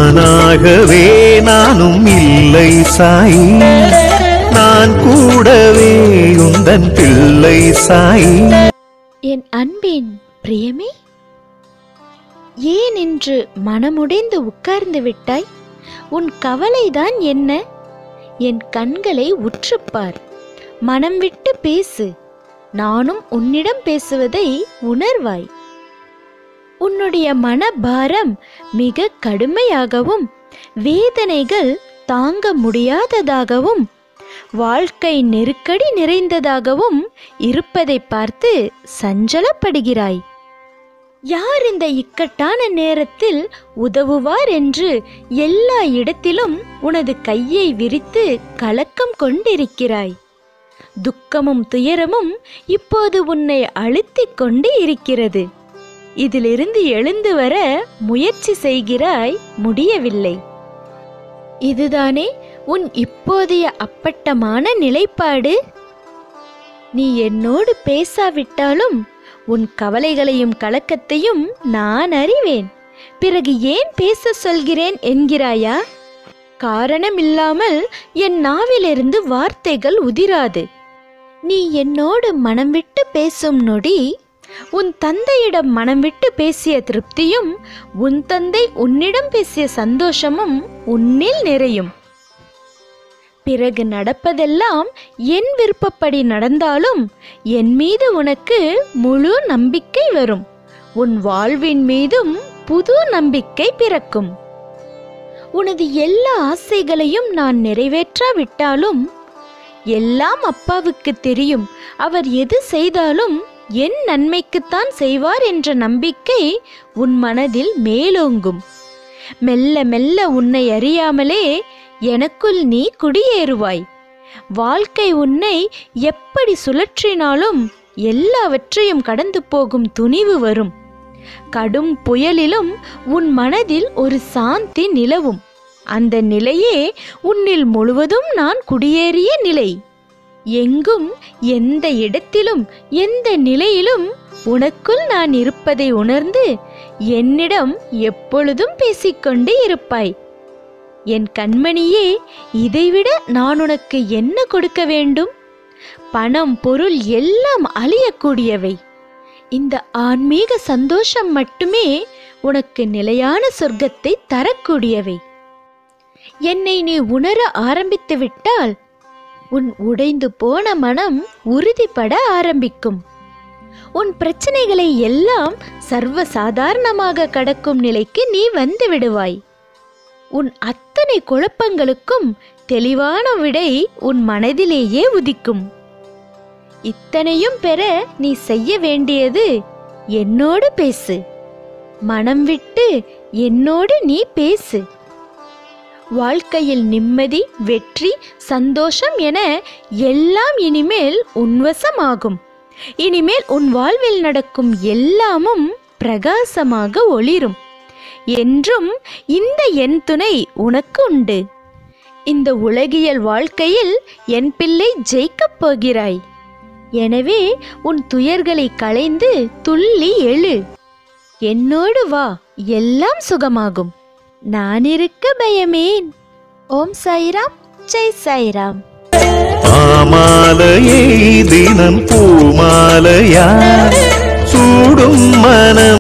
நானாகவே நானும் இல்லை சாய் நான் கூடவே உந்தன் பிள்ளை சாய் என் அன்பின் பிரியமே ஏன் என்று மனமுடைந்து உட்கார்ந்து விட்டாய் உன் கவலைதான் என்ன என் கண்களை உற்றுப்பார் மனம் விட்டு பேசு நானும் உன்னிடம் பேசுவதை உணர்வாய் உன்னுடைய மனபாரம் மிக கடுமையாகவும் வேதனைகள் தாங்க முடியாததாகவும் வாழ்க்கை நெருக்கடி நிறைந்ததாகவும் இருப்பதை பார்த்து சஞ்சலப்படுகிறாய் யார் இந்த இக்கட்டான நேரத்தில் உதவுவார் என்று எல்லா இடத்திலும் உனது கையை விரித்து கலக்கம் கொண்டிருக்கிறாய் துக்கமும் துயரமும் இப்போது உன்னை அழுத்திக் கொண்டு இருக்கிறது இதிலிருந்து எழுந்து வர முயற்சி செய்கிறாய் முடியவில்லை இதுதானே உன் இப்போதைய அப்பட்டமான நிலைப்பாடு நீ என்னோடு பேசாவிட்டாலும் உன் கவலைகளையும் கலக்கத்தையும் நான் அறிவேன் பிறகு ஏன் பேச சொல்கிறேன் என்கிறாயா காரணமில்லாமல் என் நாவிலிருந்து வார்த்தைகள் உதிராது நீ என்னோடு மனம் விட்டு பேசும் நொடி உன் தந்தையிடம் மனம் விட்டு பேசிய திருப்தியும் உன் தந்தை உன்னிடம் பேசிய சந்தோஷமும் உன்னில் நிறையும் பிறகு நடப்பதெல்லாம் என் விருப்பப்படி நடந்தாலும் என் மீது உனக்கு முழு நம்பிக்கை வரும் உன் வாழ்வின் மீதும் புது நம்பிக்கை பிறக்கும் உனது எல்லா ஆசைகளையும் நான் நிறைவேற்றாவிட்டாலும் எல்லாம் அப்பாவுக்கு தெரியும் அவர் எது செய்தாலும் என் நன்மைக்குத்தான் செய்வார் என்ற நம்பிக்கை உன் மனதில் மேலோங்கும் மெல்ல மெல்ல உன்னை அறியாமலே எனக்குள் நீ குடியேறுவாய் வாழ்க்கை உன்னை எப்படி சுழற்றினாலும் எல்லாவற்றையும் கடந்து போகும் துணிவு வரும் கடும் புயலிலும் உன் மனதில் ஒரு சாந்தி நிலவும் அந்த நிலையே உன்னில் முழுவதும் நான் குடியேறிய நிலை எங்கும் எந்த இடத்திலும் எந்த நிலையிலும் உனக்குள் நான் இருப்பதை உணர்ந்து என்னிடம் எப்பொழுதும் பேசிக்கொண்டே இருப்பாய் என் கண்மணியே இதைவிட நான் உனக்கு என்ன கொடுக்க வேண்டும் பணம் பொருள் எல்லாம் அழியக்கூடியவை இந்த ஆன்மீக சந்தோஷம் மட்டுமே உனக்கு நிலையான சொர்க்கத்தை தரக்கூடியவை என்னை நீ உணர ஆரம்பித்து விட்டால் உன் உடைந்து போன மனம் உறுதிப்பட ஆரம்பிக்கும் உன் பிரச்சனைகளை எல்லாம் சர்வ சாதாரணமாக கடக்கும் நிலைக்கு நீ வந்து விடுவாய் உன் அத்தனை குழப்பங்களுக்கும் தெளிவான விடை உன் மனதிலேயே உதிக்கும் இத்தனையும் பெற நீ செய்ய வேண்டியது என்னோடு பேசு மனம் விட்டு என்னோடு நீ பேசு வாழ்க்கையில் நிம்மதி வெற்றி சந்தோஷம் என எல்லாம் இனிமேல் உன்வசமாகும் இனிமேல் உன் வாழ்வில் நடக்கும் எல்லாமும் பிரகாசமாக ஒளிரும் என்றும் இந்த என் துணை உனக்கு உண்டு இந்த உலகியல் வாழ்க்கையில் என் பிள்ளை ஜெயிக்கப் போகிறாய் எனவே உன் துயர்களை களைந்து துள்ளி எழு என்னோடு வா எல்லாம் சுகமாகும் நான் இருக்க பயமேன் ஓம் சாய்ராம் ஜெய் சாய்ராம் பாமாலையை தினம் பூமாலையா சூடும் மனம்